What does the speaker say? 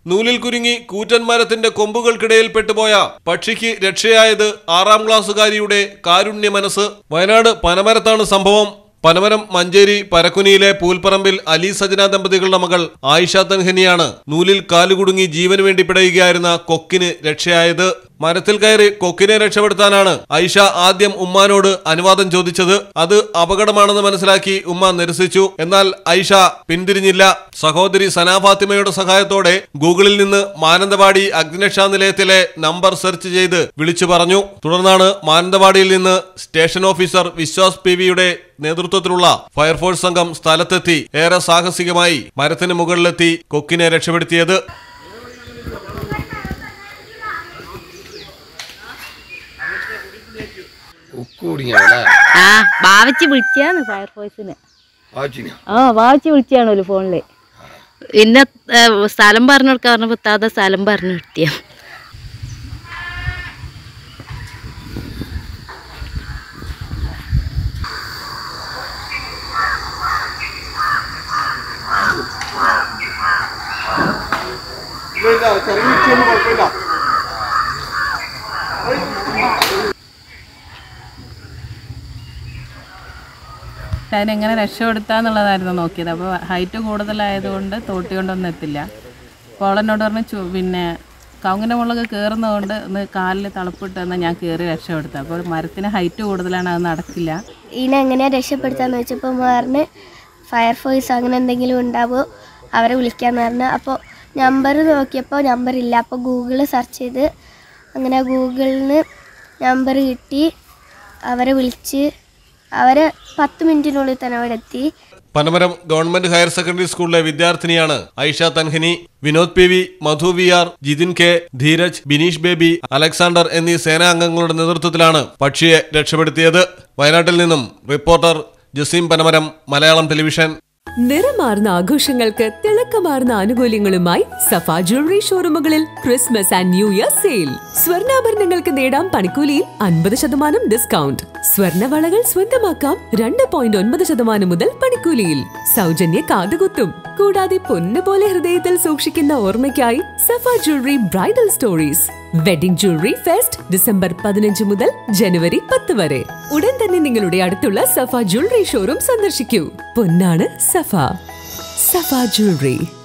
നൂലിൽ കുരുങ്ങി കൂറ്റൻ മരത്തിന്റെ കൊമ്പുകൾക്കിടയിൽ പെട്ടുപോയ പക്ഷിക്ക് രക്ഷയായത് ആറാം ക്ലാസ്സുകാരിയുടെ കാരുണ്യ മനസ്സ് വയനാട് പനമരത്താണ് സംഭവം പനമരം മഞ്ചേരി പരക്കുനിയിലെ പൂൽപ്പറമ്പിൽ അലി സജന ദമ്പതികളുടെ മകൾ ആയിഷ തൻഹനിയാണ് നൂലിൽ കാലുകുടുങ്ങി ജീവന് വേണ്ടി പിടയുകയായിരുന്ന കൊക്കിന് രക്ഷയായത് മരത്തിൽ കയറി കൊക്കിനെ രക്ഷപ്പെടുത്താനാണ് ഐഷ ആദ്യം ഉമ്മാനോട് അനുവാദം ചോദിച്ചത് അത് അപകടമാണെന്ന് മനസ്സിലാക്കി ഉമ്മ നിരസിച്ചു എന്നാൽ ഐഷ പിന്തിരിഞ്ഞില്ല സഹോദരി സനാ ഫാത്തിമയുടെ സഹായത്തോടെ ഗൂഗിളിൽ നിന്ന് മാനന്തവാടി അഗ്നിരക്ഷാ നിലയത്തിലെ നമ്പർ സെർച്ച് ചെയ്ത് വിളിച്ചു പറഞ്ഞു തുടർന്നാണ് മാനന്തവാടിയിൽ നിന്ന് സ്റ്റേഷൻ ഓഫീസർ വിശ്വാസ് പി വിയുടെ നേതൃത്വത്തിലുള്ള ഫയർഫോഴ്സ് സംഘം സ്ഥലത്തെത്തി ഏറെ സാഹസികമായി മരത്തിന് മുകളിലെത്തി കൊക്കിനെ രക്ഷപ്പെടുത്തിയത് ഉക്കൂടിയാണല്ലേ ആ ഭാവിച്ച് വിളിച്ചാന്ന് ഫയർഫോഴ്സിന് ആച്ചിനാ ആ ഭാവിച്ച് വിളിച്ചാണല്ലോ ഫോണില് പിന്നെ ഏ, സ്ഥലം പറഞ്ഞു കൊടുക്കാൻ പറഞ്ഞപ്പോ താത്ത സ്ഥലം പറഞ്ഞു കിട്ടിയ അതിനെങ്ങനെ രക്ഷപ്പെടുത്താന്നുള്ളതായിരുന്നു നോക്കിയത് അപ്പോൾ ഹൈറ്റ് കൂടുതലായതുകൊണ്ട് തോട്ടി കൊണ്ടൊന്നും എത്തില്ല അപ്പോൾ എന്നോട് പറഞ്ഞു ചു പിന്നെ കവുങ്ങിൻ്റെ മുകളിലൊക്കെ കയറുന്നതുകൊണ്ട് ഒന്ന് കാലിൽ തളപ്പിട്ട് എന്നാൽ ഞാൻ കയറി രക്ഷപ്പെടുത്താം അപ്പോൾ മരത്തിന് ഹൈറ്റ് കൂടുതലാണ് അത് നടക്കില്ല ഇതിനെ എങ്ങനെയാ രക്ഷപ്പെടുത്താന്ന് വെച്ചപ്പോൾ പറഞ്ഞ് ഫയർഫോഴ്സ് അങ്ങനെ എന്തെങ്കിലും ഉണ്ടാവുമോ അവരെ വിളിക്കാന്ന് പറഞ്ഞു അപ്പോൾ നമ്പർ നോക്കിയപ്പോൾ നമ്പർ ഇല്ല അപ്പോൾ ഗൂഗിൾ സെർച്ച് ചെയ്ത് അങ്ങനെ ഗൂഗിളിൽ നിന്ന് നമ്പർ കിട്ടി അവരെ വിളിച്ച് അവരെ പത്ത് മിനിറ്റിനുള്ളിൽ തന്നെ അവിടെ എത്തി പനമരം ഗവൺമെന്റ് ഹയർ സെക്കൻഡറി സ്കൂളിലെ വിദ്യാർത്ഥിനിയാണ് Aisha Thanhani Vinod P V Madhu V R Jithin K Dheeraj Bineesh Baby Alexander എന്നീ സേനാംഗങ്ങളുടെ നേതൃത്വത്തിലാണ് പക്ഷിയെ രക്ഷപ്പെടുത്തിയത് വയനാട്ടിൽ നിന്നും റിപ്പോർട്ടർ ജസീം പനമരം മലയാളം ടെലിവിഷൻ നിറമാർന്ന ആഘോഷങ്ങൾക്ക് തിളക്കമാർന്ന ആനുകൂല്യങ്ങളുമായി സഫ ജ്വല്ലറി ഷോറൂമുകളിൽ Christmas and new year sale സ്വർണ്ണാഭരണങ്ങൾക്ക് നേടാം പണിക്കൂലിയിൽ അൻപത് ശതമാനം ഡിസ്കൗണ്ട് സ്വർണ്ണവളകൾ സ്വന്തമാക്കാം രണ്ട് പോയിന്റ് ഒൻപത് ശതമാനം മുതൽ പണിക്കൂലിയിൽ സൗജന്യ കാതുകുത്തും കൂടാതെ പൊന്നുപോലെ ഹൃദയത്തിൽ സൂക്ഷിക്കുന്ന ഓർമ്മയ്ക്കായി Safa jewellery bridal stories wedding jewellery fest December പതിനഞ്ച് മുതൽ ജനുവരി പത്ത് വരെ ഉടൻ തന്നെ നിങ്ങളുടെ അടുത്തുള്ള സഫ ജ്വല്ലറി ഷോറൂം സന്ദർശിക്കൂ പൊന്നാണ് സഫ സഫ ജ്വല്ലറി